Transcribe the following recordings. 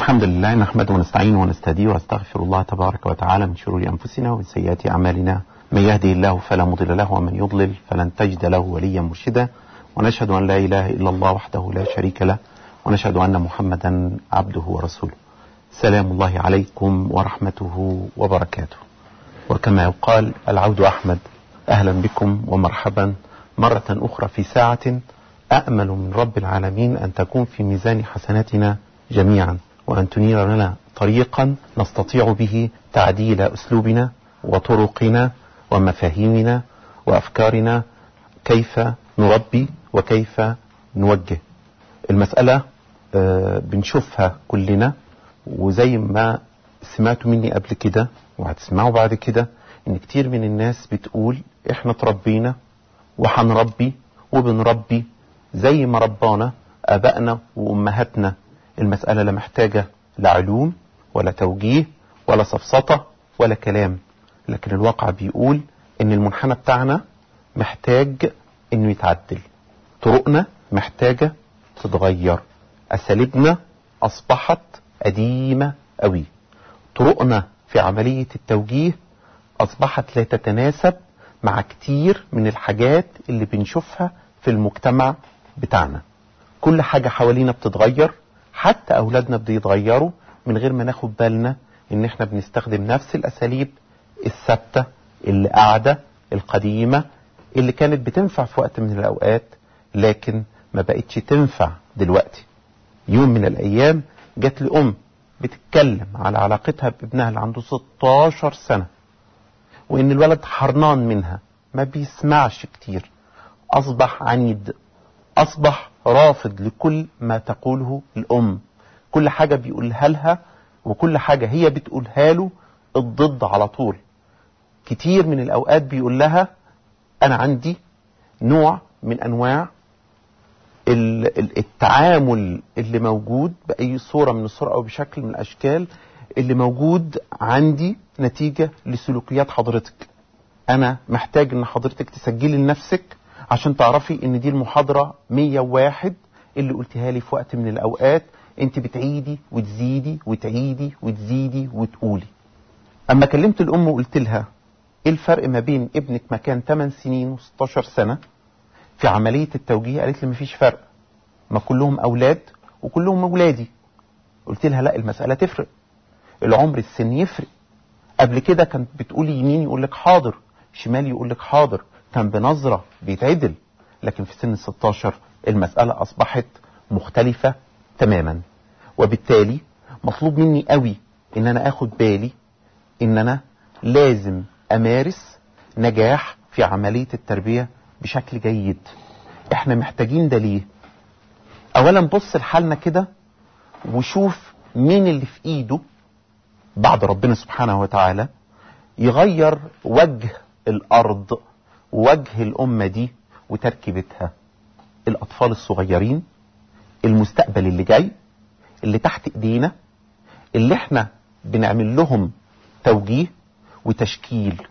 الحمد لله نحمده ونستعينه ونستهديه ونستغفر الله تبارك وتعالى من شرور أنفسنا ومن سيئات أعمالنا من يهده الله فلا مضل له ومن يضلل فلن تجد له وليا مرشدا ونشهد أن لا إله إلا الله وحده لا شريك له ونشهد أن محمدا عبده ورسوله سلام الله عليكم ورحمته وبركاته وكما يقال العود أحمد أهلا بكم ومرحبا مرة أخرى في ساعة أأمل من رب العالمين أن تكون في ميزان حسناتنا جميعا وأن تنير لنا طريقا نستطيع به تعديل أسلوبنا وطرقنا ومفاهيمنا وأفكارنا كيف نربي وكيف نوجه المسألة آه، بنشوفها كلنا وزي ما سمعتوا مني قبل كده وهتسمعوا بعد كده ان كتير من الناس بتقول احنا تربينا وهنربي وبنربي زي ما ربانا ابائنا وامهاتنا المسألة لا محتاجة لا علوم ولا توجيه ولا سفسطة ولا كلام لكن الواقع بيقول ان المنحنى بتاعنا محتاج انه يتعدل طرقنا محتاجة تتغير اساليبنا اصبحت قديمة قوي طرقنا في عملية التوجيه اصبحت لا تتناسب مع كتير من الحاجات اللي بنشوفها في المجتمع بتاعنا كل حاجة حوالينا بتتغير حتى اولادنا بيتغيروا من غير ما ناخد بالنا ان احنا بنستخدم نفس الاساليب الثابتة اللي قاعدة القديمة اللي كانت بتنفع في وقت من الاوقات لكن ما بقتش تنفع دلوقتي يوم من الايام جات لي ام بتتكلم على علاقتها بابنها اللي عنده 16 سنة وان الولد حرنان منها ما بيسمعش كتير اصبح عنيد اصبح رافض لكل ما تقوله الام كل حاجة بيقولها لها وكل حاجة هي بتقولها له الضد على طول كتير من الاوقات بيقول لها انا عندي نوع من انواع ال- ال- التعامل اللي موجود بأي صورة من الصور أو بشكل من الأشكال اللي موجود عندي نتيجة لسلوكيات حضرتك أنا محتاج إن حضرتك تسجلي لنفسك عشان تعرفي إن دي المحاضرة 101 اللي قلتها لي في وقت من الأوقات أنت بتعيدي وتزيدي وتعيدي وتزيدي وتقولي أما كلمت الأم وقلت لها إيه الفرق ما بين ابنك ما كان 8 سنين و16 سنة في عملية التوجيه قالت لي مفيش فرق ما كلهم أولاد وكلهم أولادي قلت لها لا المسألة تفرق العمر السن يفرق قبل كده كانت بتقولي يمين يقول لك حاضر شمال يقول لك حاضر كان بنظرة بيتعدل لكن في سن 16 المسألة أصبحت مختلفة تماما وبالتالي مطلوب مني قوي ان انا اخد بالي ان انا لازم امارس نجاح في عملية التربية بشكل جيد احنا محتاجين ده ليه اولا بص لحالنا كده وشوف مين اللي في ايده بعد ربنا سبحانه وتعالى يغير وجه الارض ووجه الامة دي وتركيبتها الاطفال الصغيرين المستقبل اللي جاي اللي تحت ايدينا اللي احنا بنعمل لهم توجيه وتشكيل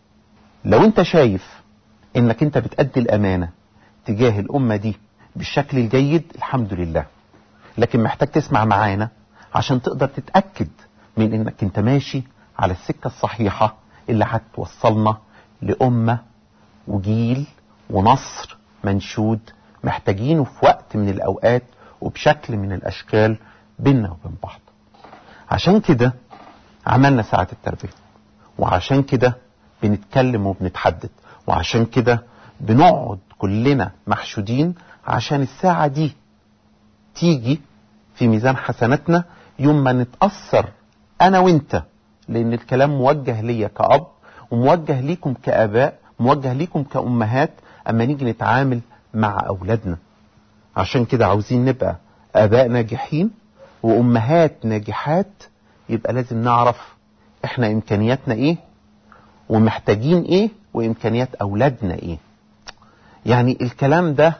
لو انت شايف انك انت بتأدي الامانة تجاه الامة دي بالشكل الجيد الحمد لله لكن محتاج تسمع معانا عشان تقدر تتأكد من انك انت ماشي على السكة الصحيحة اللي هتوصلنا لأمة وجيل ونصر منشود محتاجينه في وقت من الأوقات وبشكل من الأشكال بيننا وبين بعض عشان كده عملنا ساعة التربية وعشان كده بنتكلم وبنتحدد وعشان كده بنقعد كلنا محشودين عشان الساعة دي تيجي في ميزان حسناتنا يوم ما نتأثر أنا وإنت لأن الكلام موجه ليا كأب وموجه ليكم كآباء موجه ليكم كأمهات أما نيجي نتعامل مع أولادنا عشان كده عاوزين نبقى آباء ناجحين وأمهات ناجحات يبقى لازم نعرف إحنا إمكانياتنا إيه ومحتاجين إيه وإمكانيات أولادنا إيه يعني الكلام ده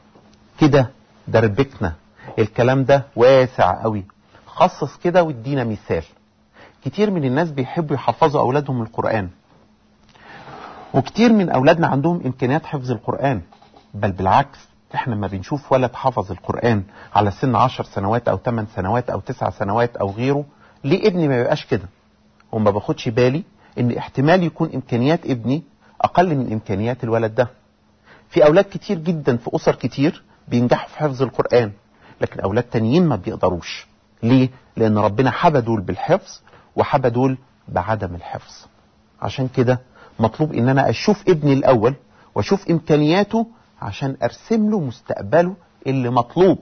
كده دربكنا الكلام ده واسع قوي خصص كده وادينا مثال كتير من الناس بيحبوا يحفظوا أولادهم القرآن وكتير من أولادنا عندهم إمكانيات حفظ القرآن بل بالعكس احنا لما بنشوف ولد حفظ القرآن على سن عشر سنوات او ثمان سنوات او تسع سنوات او غيره ليه ابني ما يبقاش كده وما باخدش بالي ان احتمال يكون امكانيات ابني اقل من امكانيات الولد ده في اولاد كتير جدا في اسر كتير بينجحوا في حفظ القرآن لكن اولاد تانيين ما بيقدروش ليه لان ربنا حبى دول بالحفظ وحبى دول بعدم الحفظ عشان كده مطلوب ان انا اشوف ابني الاول واشوف امكانياته عشان ارسم له مستقبله اللي مطلوب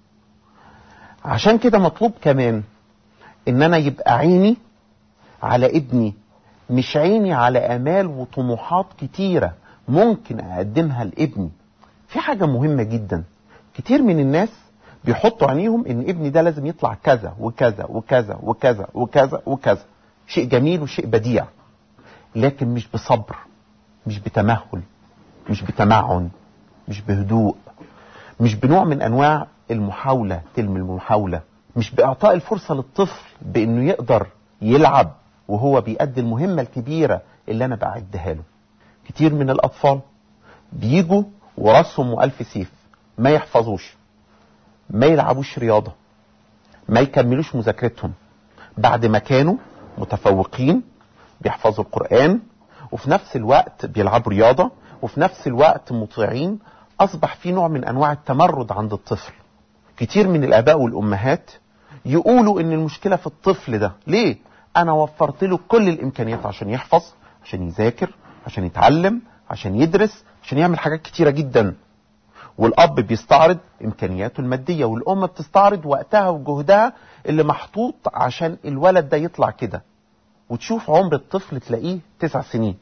عشان كده مطلوب كمان ان انا يبقى عيني على ابني مش عيني على امال وطموحات كتيره ممكن اقدمها لابني في حاجه مهمه جدا كتير من الناس بيحطوا عينيهم ان ابني ده لازم يطلع كذا وكذا وكذا وكذا وكذا وكذا شيء جميل وشيء بديع لكن مش بصبر مش بتمهل مش بتمعن مش بهدوء مش بنوع من انواع المحاولة تلم المحاولة مش باعطاء الفرصة للطفل بانه يقدر يلعب وهو بيأدي المهمة الكبيرة اللي انا بعدها له كتير من الاطفال بيجوا وراسهم والف سيف ما يحفظوش ما يلعبوش رياضة ما يكملوش مذاكرتهم بعد ما كانوا متفوقين بيحفظوا القرآن وفي نفس الوقت بيلعبوا رياضة وفي نفس الوقت مطيعين أصبح في نوع من أنواع التمرد عند الطفل كتير من الآباء والأمهات يقولوا إن المشكلة في الطفل ده ليه؟ أنا وفرت له كل الإمكانيات عشان يحفظ عشان يذاكر عشان يتعلم عشان يدرس عشان يعمل حاجات كتيرة جدا والاب بيستعرض امكانياته الماديه والام بتستعرض وقتها وجهدها اللي محطوط عشان الولد ده يطلع كده وتشوف عمر الطفل تلاقيه تسع سنين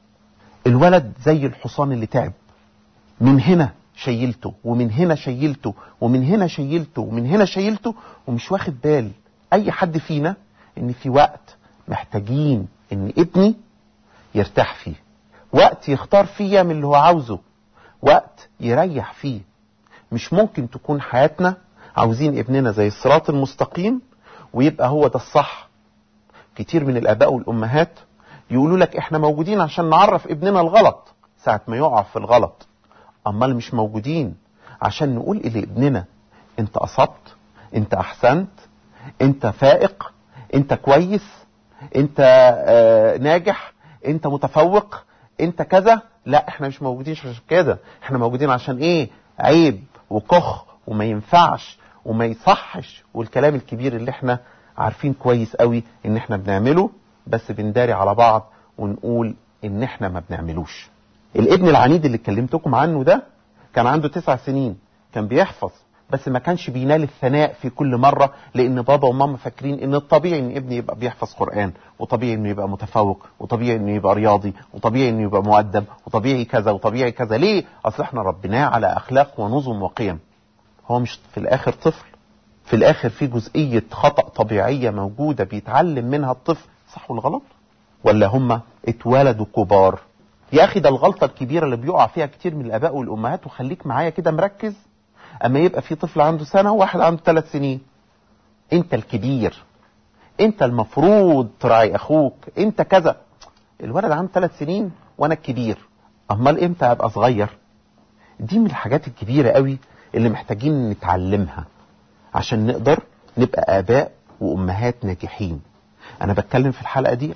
الولد زي الحصان اللي تعب من هنا شيلته ومن هنا شيلته ومن هنا شيلته ومن هنا شيلته ومش واخد بال اي حد فينا ان في وقت محتاجين ان ابني يرتاح فيه وقت يختار فيه يعمل اللي هو عاوزه وقت يريح فيه مش ممكن تكون حياتنا عاوزين ابننا زي الصراط المستقيم ويبقى هو ده الصح كتير من الاباء والامهات يقولوا لك احنا موجودين عشان نعرف ابننا الغلط ساعة ما يقع في الغلط امال مش موجودين عشان نقول لابننا انت اصبت انت احسنت انت فائق انت كويس انت آه ناجح انت متفوق انت كذا لا احنا مش موجودين عشان كده احنا موجودين عشان ايه عيب وكخ وما ينفعش وما يصحش والكلام الكبير اللي احنا عارفين كويس قوي ان احنا بنعمله بس بنداري على بعض ونقول ان احنا ما بنعملوش الابن العنيد اللي اتكلمتكم عنه ده كان عنده تسع سنين كان بيحفظ بس ما كانش بينال الثناء في كل مرة لان بابا وماما فاكرين ان الطبيعي ان ابني يبقى بيحفظ قرآن وطبيعي انه يبقى متفوق وطبيعي انه يبقى رياضي وطبيعي انه يبقى مؤدب وطبيعي كذا وطبيعي كذا ليه اصل احنا ربناه على اخلاق ونظم وقيم هو مش في الاخر طفل في الاخر في جزئية خطأ طبيعية موجودة بيتعلم منها الطفل صح ولا غلط ولا هم اتولدوا كبار يا اخي ده الغلطة الكبيرة اللي بيقع فيها كتير من الاباء والامهات وخليك معايا كده مركز اما يبقى في طفل عنده سنة وواحد عنده ثلاث سنين انت الكبير انت المفروض تراعي اخوك انت كذا الولد عنده ثلاث سنين وانا الكبير امال امتى ابقى صغير دي من الحاجات الكبيرة قوي اللي محتاجين نتعلمها عشان نقدر نبقى اباء وامهات ناجحين انا بتكلم في الحلقة دي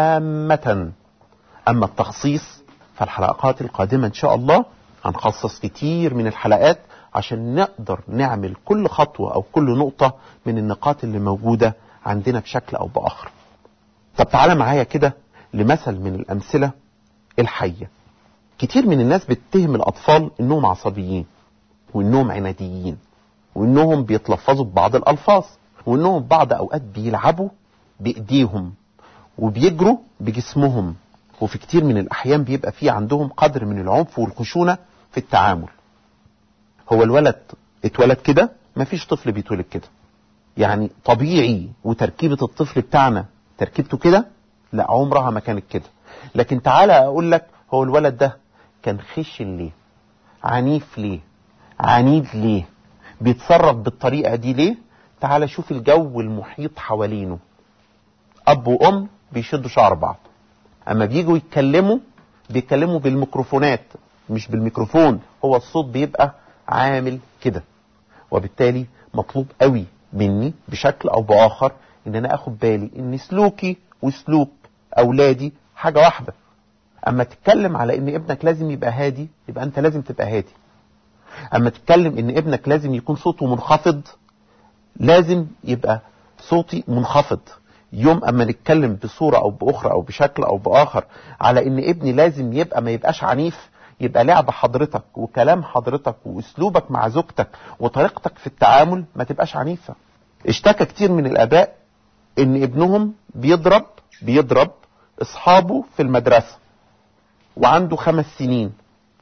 عامة اما التخصيص فالحلقات القادمة ان شاء الله هنخصص كتير من الحلقات عشان نقدر نعمل كل خطوة او كل نقطة من النقاط اللي موجودة عندنا بشكل او باخر طب تعالى معايا كده لمثل من الامثلة الحية كتير من الناس بتتهم الاطفال انهم عصبيين وانهم عناديين وانهم بيتلفظوا ببعض الالفاظ وانهم بعض اوقات بيلعبوا بايديهم وبيجروا بجسمهم وفي كتير من الاحيان بيبقى في عندهم قدر من العنف والخشونة في التعامل هو الولد اتولد كده مفيش طفل بيتولد كده يعني طبيعي وتركيبة الطفل بتاعنا تركيبته كده لا عمرها ما كانت كده لكن تعالى اقول لك هو الولد ده كان خشن ليه عنيف ليه عنيد ليه بيتصرف بالطريقة دي ليه تعالى شوف الجو المحيط حوالينه اب وام بيشدوا شعر بعض اما بيجوا يتكلموا بيتكلموا بالميكروفونات مش بالميكروفون هو الصوت بيبقى عامل كده وبالتالي مطلوب قوي مني بشكل او باخر ان انا اخد بالي ان سلوكي وسلوك اولادي حاجة واحدة اما تتكلم على ان ابنك لازم يبقى هادي يبقى انت لازم تبقى هادي اما تتكلم ان ابنك لازم يكون صوته منخفض لازم يبقى صوتي منخفض يوم اما نتكلم بصورة او باخرى او بشكل او باخر على ان ابني لازم يبقى ما يبقاش عنيف يبقى لعب حضرتك وكلام حضرتك واسلوبك مع زوجتك وطريقتك في التعامل ما تبقاش عنيفة اشتكى كتير من الاباء ان ابنهم بيضرب بيضرب اصحابه في المدرسة وعنده خمس سنين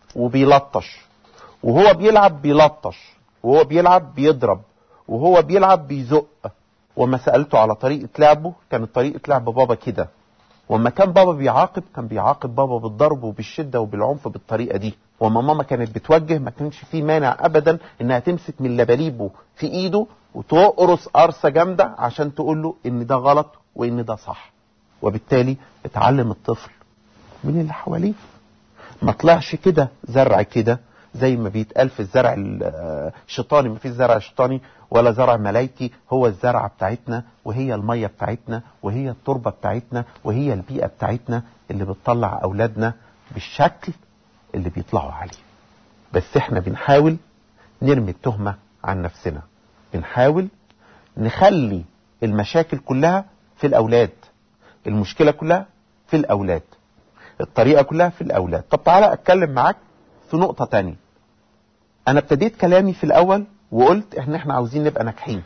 وبيلطش وهو بيلعب بيلطش وهو بيلعب بيضرب وهو بيلعب بيزق وما سألته على طريقة لعبه كانت طريقة لعب بابا كده وما كان بابا بيعاقب كان بيعاقب بابا بالضرب وبالشدة وبالعنف بالطريقة دي وما ماما كانت بتوجه ما كانش فيه مانع ابدا انها تمسك من لباليبه في ايده وتقرص قرصة جامدة عشان تقول له ان ده غلط وان ده صح وبالتالي اتعلم الطفل من اللي حواليه ما طلعش كده زرع كده زي ما بيتقال في الزرع الشيطاني ما فيش زرع شيطاني ولا زرع ملايكي هو الزرعة بتاعتنا وهي المية بتاعتنا وهي التربة بتاعتنا وهي البيئة بتاعتنا اللي بتطلع أولادنا بالشكل اللي بيطلعوا عليه بس احنا بنحاول نرمي التهمة عن نفسنا بنحاول نخلي المشاكل كلها في الأولاد المشكلة كلها في الأولاد الطريقة كلها في الأولاد طب تعالى أتكلم معاك في نقطة تانية أنا ابتديت كلامي في الأول وقلت إن إحنا عاوزين نبقى ناجحين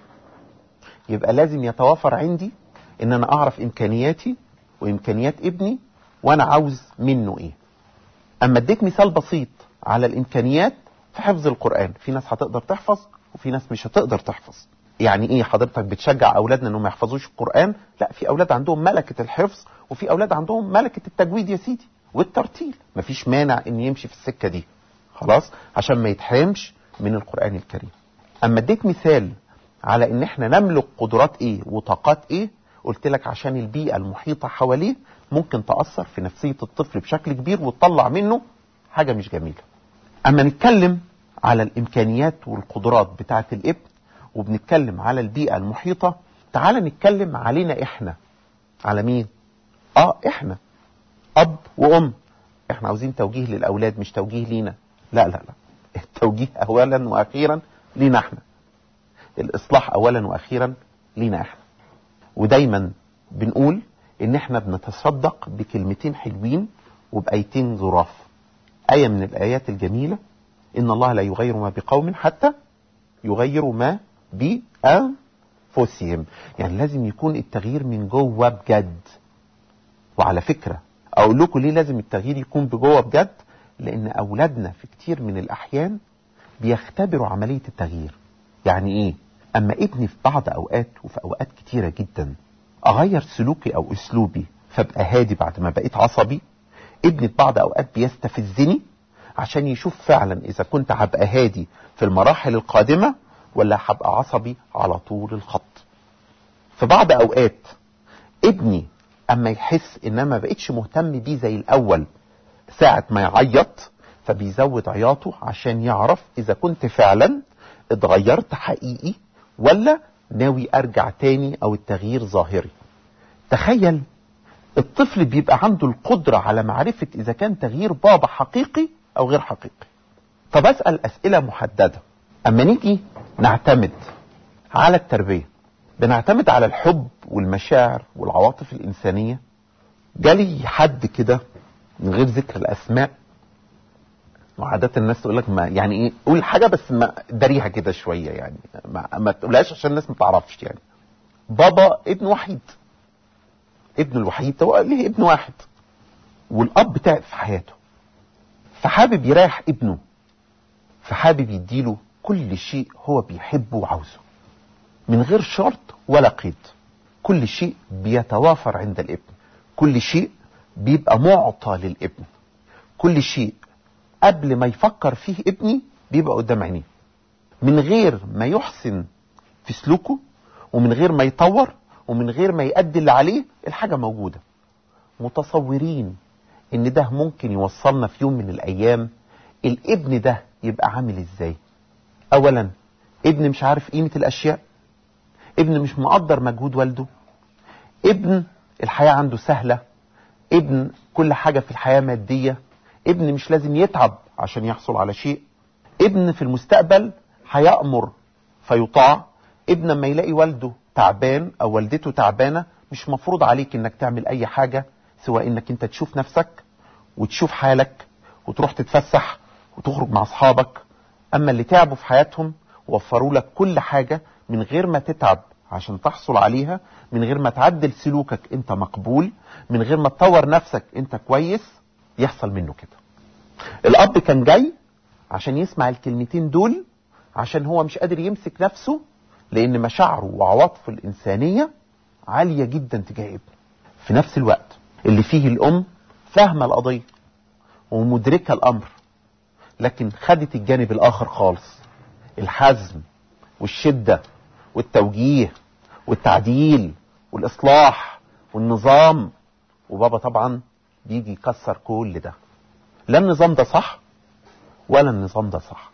يبقى لازم يتوافر عندي إن أنا أعرف إمكانياتي وإمكانيات ابني وأنا عاوز منه إيه أما أديك مثال بسيط على الإمكانيات في حفظ القرآن في ناس هتقدر تحفظ وفي ناس مش هتقدر تحفظ يعني ايه حضرتك بتشجع اولادنا انهم ما يحفظوش القران لا في اولاد عندهم ملكه الحفظ وفي اولاد عندهم ملكه التجويد يا سيدي والترتيل مفيش مانع ان يمشي في السكه دي خلاص عشان ما يتحرمش من القران الكريم اما اديك مثال على ان احنا نملك قدرات ايه وطاقات ايه قلت لك عشان البيئه المحيطه حواليه ممكن تاثر في نفسيه الطفل بشكل كبير وتطلع منه حاجه مش جميله اما نتكلم على الامكانيات والقدرات بتاعه الابن وبنتكلم على البيئة المحيطة تعال نتكلم علينا احنا على مين اه احنا اب وام احنا عاوزين توجيه للاولاد مش توجيه لينا لا لا لا التوجيه اولا واخيرا لينا احنا الاصلاح اولا واخيرا لينا احنا ودايما بنقول ان احنا بنتصدق بكلمتين حلوين وبايتين ظراف ايه من الايات الجميله ان الله لا يغير ما بقوم حتى يغيروا ما بأنفسهم يعني لازم يكون التغيير من جوه بجد وعلى فكرة أقول لكم ليه لازم التغيير يكون بجوه بجد لأن أولادنا في كتير من الأحيان بيختبروا عملية التغيير يعني إيه أما ابني في بعض أوقات وفي أوقات كتيرة جدا أغير سلوكي أو أسلوبي فابقى هادي بعد ما بقيت عصبي ابني في بعض أوقات بيستفزني عشان يشوف فعلا إذا كنت هبقى هادي في المراحل القادمة ولا هبقى عصبي على طول الخط في بعض اوقات ابني اما يحس ان انا ما بقتش مهتم بيه زي الاول ساعة ما يعيط فبيزود عياطه عشان يعرف اذا كنت فعلا اتغيرت حقيقي ولا ناوي ارجع تاني او التغيير ظاهري تخيل الطفل بيبقى عنده القدرة على معرفة اذا كان تغيير بابا حقيقي او غير حقيقي طب اسأل اسئلة محددة اما نيجي نعتمد على التربية بنعتمد على الحب والمشاعر والعواطف الإنسانية جالي حد كده من غير ذكر الأسماء وعادة الناس تقول لك ما يعني ايه قول حاجة بس ما داريها كده شوية يعني ما, ما تقولهاش عشان الناس ما تعرفش يعني بابا ابن وحيد ابن الوحيد هو ليه ابن واحد والاب تعب في حياته فحابب يريح ابنه فحابب يديله كل شيء هو بيحبه وعاوزه من غير شرط ولا قيد كل شيء بيتوافر عند الابن كل شيء بيبقى معطى للابن كل شيء قبل ما يفكر فيه ابني بيبقى قدام عينيه من غير ما يحسن في سلوكه ومن غير ما يطور ومن غير ما يأدي اللي عليه الحاجة موجودة متصورين ان ده ممكن يوصلنا في يوم من الايام الابن ده يبقى عامل ازاي اولا ابن مش عارف قيمة الاشياء ابن مش مقدر مجهود والده ابن الحياة عنده سهلة ابن كل حاجة في الحياة مادية ابن مش لازم يتعب عشان يحصل على شيء ابن في المستقبل هيأمر فيطاع ابن لما يلاقي والده تعبان او والدته تعبانة مش مفروض عليك انك تعمل اي حاجة سواء انك انت تشوف نفسك وتشوف حالك وتروح تتفسح وتخرج مع اصحابك اما اللي تعبوا في حياتهم وفروا لك كل حاجة من غير ما تتعب عشان تحصل عليها من غير ما تعدل سلوكك انت مقبول من غير ما تطور نفسك انت كويس يحصل منه كده الاب كان جاي عشان يسمع الكلمتين دول عشان هو مش قادر يمسك نفسه لان مشاعره وعواطفه الانسانية عالية جدا تجاه ابنه في نفس الوقت اللي فيه الام فاهمة القضية ومدركة الامر لكن خدت الجانب الاخر خالص الحزم والشدة والتوجيه والتعديل والاصلاح والنظام وبابا طبعا بيجي يكسر كل ده لا النظام ده صح ولا النظام ده صح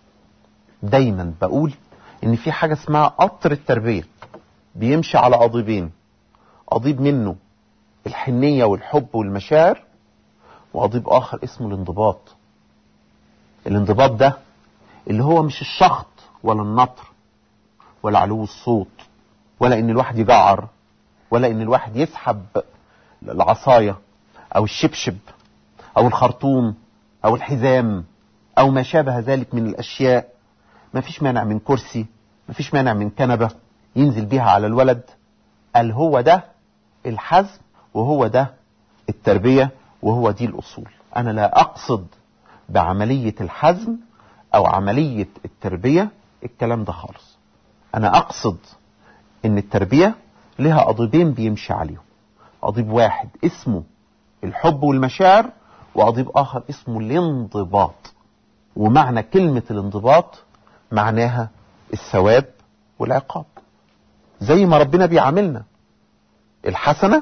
دايما بقول ان في حاجة اسمها قطر التربية بيمشي على قضيبين قضيب منه الحنية والحب والمشاعر وقضيب اخر اسمه الانضباط الانضباط ده اللي هو مش الشخط ولا النطر ولا علو الصوت ولا ان الواحد يجعر ولا ان الواحد يسحب العصاية او الشبشب او الخرطوم او الحزام او ما شابه ذلك من الاشياء ما فيش مانع من كرسي ما فيش مانع من كنبة ينزل بيها على الولد قال هو ده الحزم وهو ده التربية وهو دي الاصول انا لا اقصد بعملية الحزم او عملية التربية الكلام ده خالص انا اقصد ان التربية لها قضيبين بيمشي عليهم قضيب واحد اسمه الحب والمشاعر وقضيب اخر اسمه الانضباط ومعنى كلمة الانضباط معناها الثواب والعقاب زي ما ربنا بيعاملنا الحسنة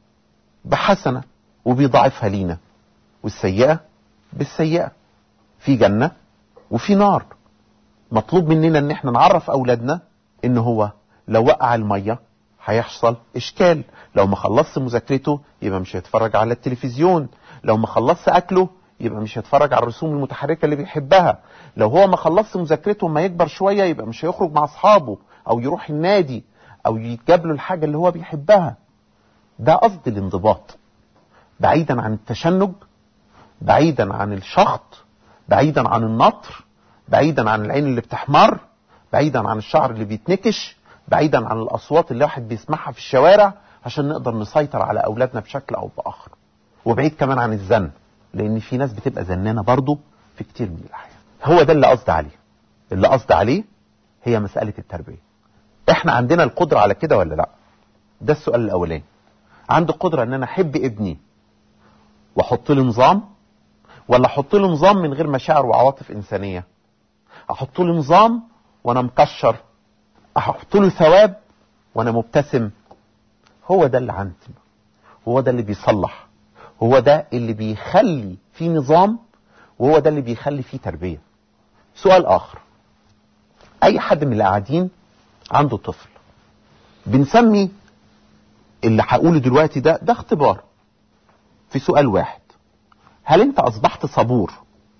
بحسنة وبيضاعفها لينا والسيئة بالسيئة في جنة وفي نار مطلوب مننا ان احنا نعرف اولادنا ان هو لو وقع المية هيحصل اشكال لو ما خلصش مذاكرته يبقى مش هيتفرج على التلفزيون لو ما خلصش اكله يبقى مش هيتفرج على الرسوم المتحركة اللي بيحبها لو هو ما خلصش مذاكرته ما يكبر شوية يبقى مش هيخرج مع اصحابه او يروح النادي او يتجاب له الحاجة اللي هو بيحبها ده قصد الانضباط بعيدا عن التشنج بعيدا عن الشخط بعيدا عن النطر بعيدا عن العين اللي بتحمر بعيدا عن الشعر اللي بيتنكش بعيدا عن الاصوات اللي الواحد بيسمعها في الشوارع عشان نقدر نسيطر على اولادنا بشكل او باخر وبعيد كمان عن الزن لان في ناس بتبقى زنانه برضه في كتير من الاحيان هو ده اللي قصدي عليه اللي قصدي عليه هي مساله التربيه احنا عندنا القدره على كده ولا لا ده السؤال الاولاني عندي قدره ان انا احب ابني واحط له نظام ولا احط له نظام من غير مشاعر وعواطف انسانيه احط له نظام وانا مكشر احط له ثواب وانا مبتسم هو ده اللي عندي هو ده اللي بيصلح هو ده اللي بيخلي في نظام وهو ده اللي بيخلي فيه تربية سؤال آخر أي حد من اللي قاعدين عنده طفل بنسمي اللي هقوله دلوقتي ده ده اختبار في سؤال واحد هل انت اصبحت صبور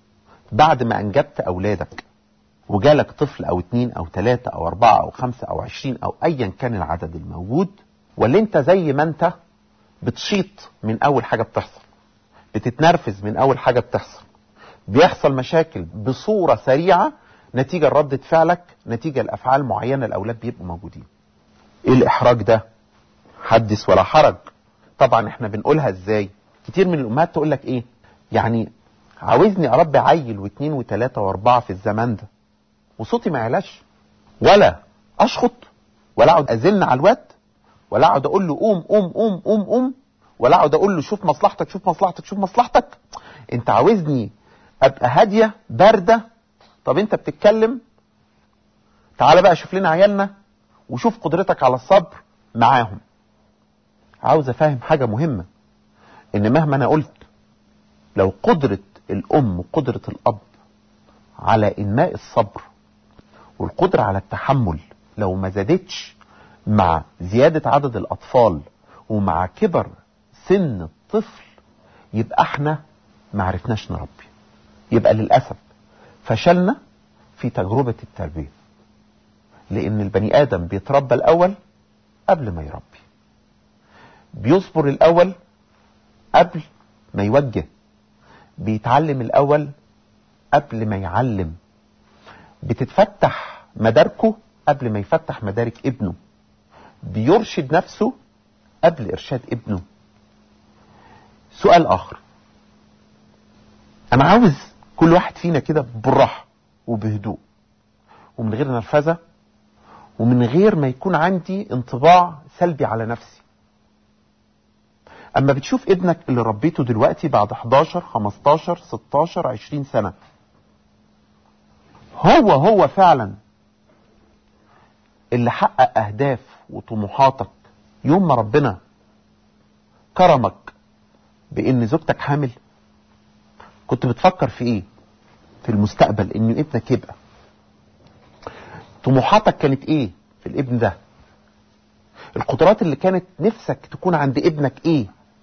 بعد ما انجبت اولادك وجالك طفل او اتنين او تلاتة او اربعة او خمسة او عشرين او ايا كان العدد الموجود ولا انت زي ما انت بتشيط من اول حاجة بتحصل بتتنرفز من اول حاجة بتحصل بيحصل مشاكل بصورة سريعة نتيجة لردة فعلك نتيجة لافعال معينة الاولاد بيبقوا موجودين ايه الاحراج ده حدث ولا حرج طبعا احنا بنقولها ازاي كتير من الامهات تقول لك ايه يعني عاوزني اربي عيل واثنين وثلاثة واربعة في الزمان ده وصوتي ما يعلاش ولا اشخط ولا اقعد ازن على الواد ولا اقعد اقول له قوم قوم قوم قوم قوم ولا اقعد اقول له شوف مصلحتك شوف مصلحتك شوف مصلحتك انت عاوزني ابقى هاديه بارده طب انت بتتكلم تعال بقى شوف لنا عيالنا وشوف قدرتك على الصبر معاهم عاوز افهم حاجه مهمه ان مهما انا قلت لو قدره الام وقدره الاب على انماء الصبر والقدرة على التحمل لو ما زادتش مع زيادة عدد الأطفال ومع كبر سن الطفل يبقى احنا ما عرفناش نربي يبقى للأسف فشلنا في تجربة التربية لأن البني آدم بيتربى الأول قبل ما يربي بيصبر الأول قبل ما يوجه بيتعلم الأول قبل ما يعلم بتتفتح مداركه قبل ما يفتح مدارك ابنه بيرشد نفسه قبل إرشاد ابنه سؤال آخر أنا عاوز كل واحد فينا كده بالراحة وبهدوء ومن غير نرفزة ومن غير ما يكون عندي انطباع سلبي على نفسي اما بتشوف ابنك اللي ربيته دلوقتي بعد 11 15 16 20 سنة هو هو فعلا اللي حقق اهداف وطموحاتك يوم ما ربنا كرمك بان زوجتك حامل كنت بتفكر في ايه في المستقبل ان ابنك يبقى طموحاتك كانت ايه في الابن ده القدرات اللي كانت نفسك تكون عند ابنك ايه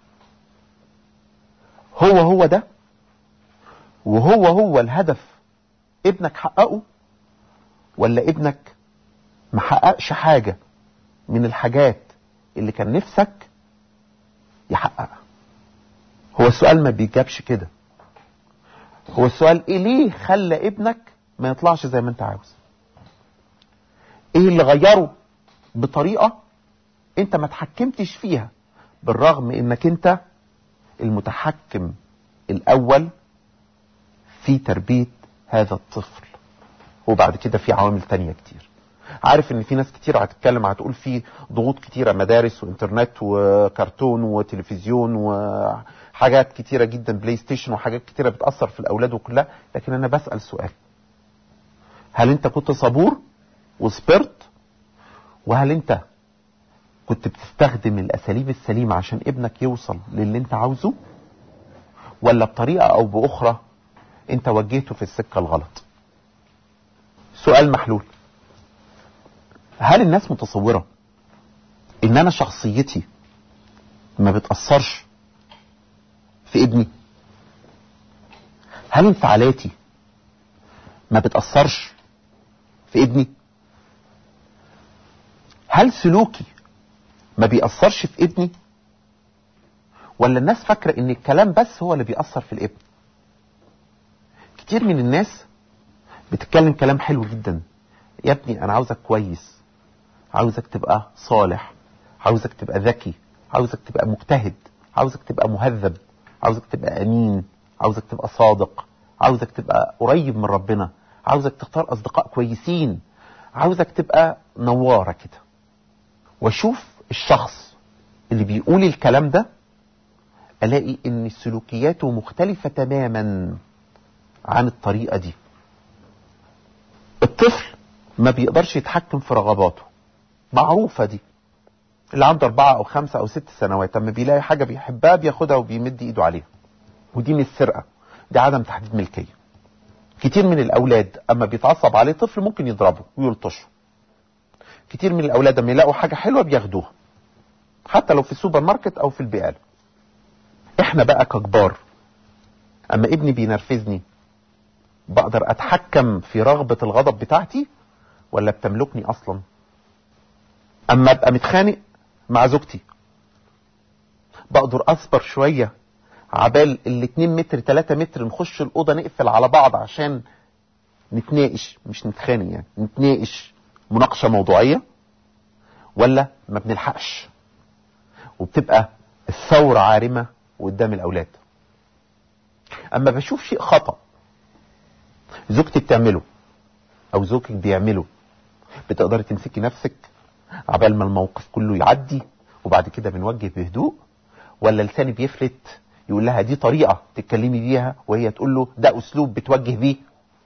هو هو ده وهو هو الهدف ابنك حققه ولا ابنك محققش حاجة من الحاجات اللي كان نفسك يحققها هو السؤال ما بيجابش كده هو السؤال ايه ليه خلى ابنك ما يطلعش زي ما انت عاوز ايه اللي غيره بطريقة انت ما تحكمتش فيها بالرغم انك انت المتحكم الاول في تربية هذا الطفل وبعد كده في عوامل تانية كتير عارف ان في ناس كتير هتتكلم هتقول في ضغوط كتيرة مدارس وانترنت وكرتون وتلفزيون وحاجات كتيرة جدا بلاي ستيشن وحاجات كتيرة بتأثر في الاولاد وكلها لكن انا بسأل سؤال هل انت كنت صبور وصبرت وهل انت كنت بتستخدم الاساليب السليمة عشان ابنك يوصل للي انت عاوزه ولا بطريقة او باخرى انت وجهته في السكة الغلط سؤال محلول هل الناس متصورة ان انا شخصيتي ما بتأثرش في ابني هل انفعالاتي ما بتأثرش في ابني هل سلوكي ما بيأثرش في ابني ولا الناس فاكرة ان الكلام بس هو اللي بيأثر في الابن كتير من الناس بتتكلم كلام حلو جدا يا ابني انا عاوزك كويس عاوزك تبقى صالح عاوزك تبقى ذكي عاوزك تبقى مجتهد عاوزك تبقى مهذب عاوزك تبقى امين عاوزك تبقى صادق عاوزك تبقى قريب من ربنا عاوزك تختار اصدقاء كويسين عاوزك تبقى نوارة كده واشوف الشخص اللي بيقول الكلام ده الاقي ان سلوكياته مختلفة تماما عن الطريقة دي الطفل ما بيقدرش يتحكم في رغباته معروفة دي اللي عنده أربعة أو خمسة أو ست سنوات أما بيلاقي حاجة بيحبها بياخدها وبيمد إيده عليها ودي مش سرقة دي عدم تحديد ملكية كتير من الأولاد أما بيتعصب عليه طفل ممكن يضربه ويلطشه كتير من الأولاد أما يلاقوا حاجة حلوة بياخدوها حتى لو في السوبر ماركت أو في البقالة إحنا بقى ككبار أما ابني بينرفزني بقدر أتحكم في رغبة الغضب بتاعتي ولا بتملكني أصلا أما أبقى متخانق مع زوجتي بقدر أصبر شوية عبال الاتنين متر تلاتة متر نخش الأوضة نقفل على بعض عشان نتناقش مش نتخانق يعني نتناقش مناقشة موضوعية ولا ما بنلحقش وبتبقى الثورة عارمة قدام الأولاد أما بشوف شيء خطأ زوجتي بتعمله أو زوجك بيعمله بتقدري تمسكي نفسك عبال ما الموقف كله يعدي وبعد كده بنوجه بهدوء ولا لساني بيفلت يقول لها دي طريقة تتكلمي بيها وهي تقول له ده أسلوب بتوجه بيه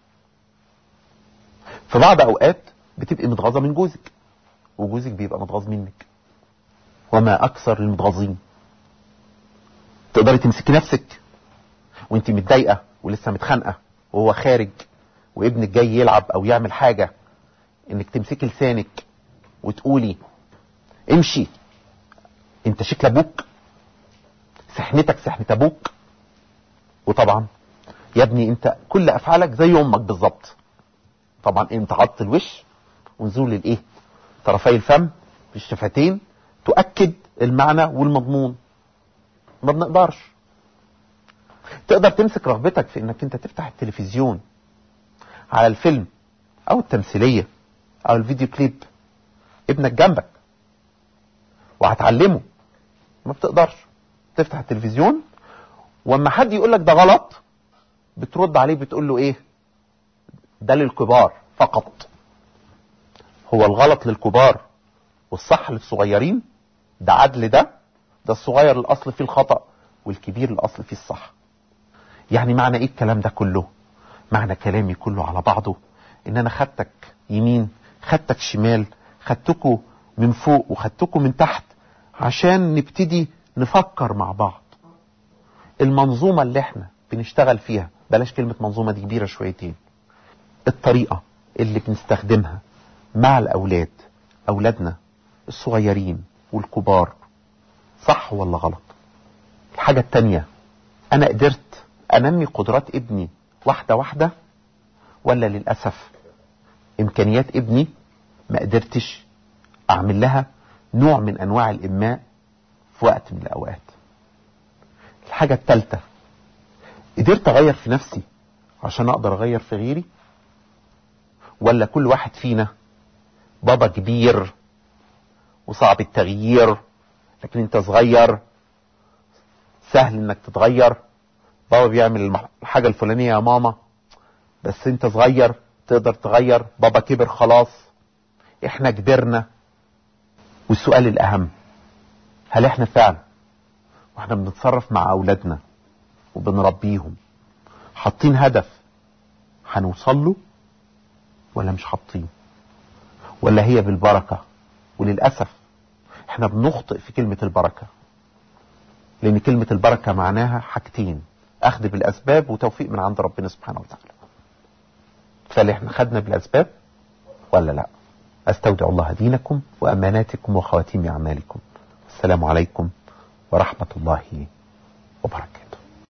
في بعض أوقات بتبقي متغاظة من جوزك وجوزك بيبقى متغاظ منك وما أكثر المتغاظين تقدري تمسكي نفسك وانت متضايقة ولسه متخانقة وهو خارج وابنك جاي يلعب أو يعمل حاجة انك تمسكي لسانك وتقولي امشي انت شكل ابوك سحنتك سحنة ابوك وطبعا يا ابني انت كل افعالك زي امك بالظبط طبعا انت عضت الوش ونزول الايه طرفي الفم بالشفتين تؤكد المعنى والمضمون ما بنقدرش تقدر تمسك رغبتك في انك انت تفتح التلفزيون على الفيلم او التمثيلية او الفيديو كليب ابنك جنبك وهتعلمه ما بتقدرش تفتح التلفزيون واما حد يقول لك ده غلط بترد عليه بتقول له ايه ده للكبار فقط هو الغلط للكبار والصح للصغيرين ده عدل ده ده الصغير الاصل فيه الخطأ والكبير الاصل فيه الصح يعني معنى ايه الكلام ده كله معنى كلامي كله على بعضه ان انا خدتك يمين خدتك شمال خدتكوا من فوق وخدتكوا من تحت عشان نبتدي نفكر مع بعض المنظومة اللي احنا بنشتغل فيها بلاش كلمة منظومة دي كبيرة شويتين الطريقة اللي بنستخدمها مع الأولاد أولادنا الصغيرين والكبار صح ولا غلط الحاجة التانية أنا قدرت أنمي قدرات ابني واحدة واحدة ولا للأسف إمكانيات ابني ما قدرتش أعمل لها نوع من أنواع الإماء في وقت من الأوقات الحاجة التالتة قدرت أغير في نفسي عشان أقدر أغير في غيري ولا كل واحد فينا بابا كبير وصعب التغيير لكن انت صغير سهل انك تتغير بابا بيعمل الحاجة الفلانية يا ماما بس انت صغير تقدر تغير بابا كبر خلاص احنا كبرنا والسؤال الاهم هل احنا فعلا واحنا بنتصرف مع اولادنا وبنربيهم حاطين هدف هنوصل له ولا مش حاطين ولا هي بالبركة وللأسف احنا بنخطئ في كلمة البركة لأن كلمة البركة معناها حاجتين أخذ بالأسباب وتوفيق من عند ربنا سبحانه وتعالى فهل احنا خدنا بالأسباب ولا لا أستودع الله دينكم وأماناتكم وخواتيم أعمالكم السلام عليكم ورحمة الله وبركاته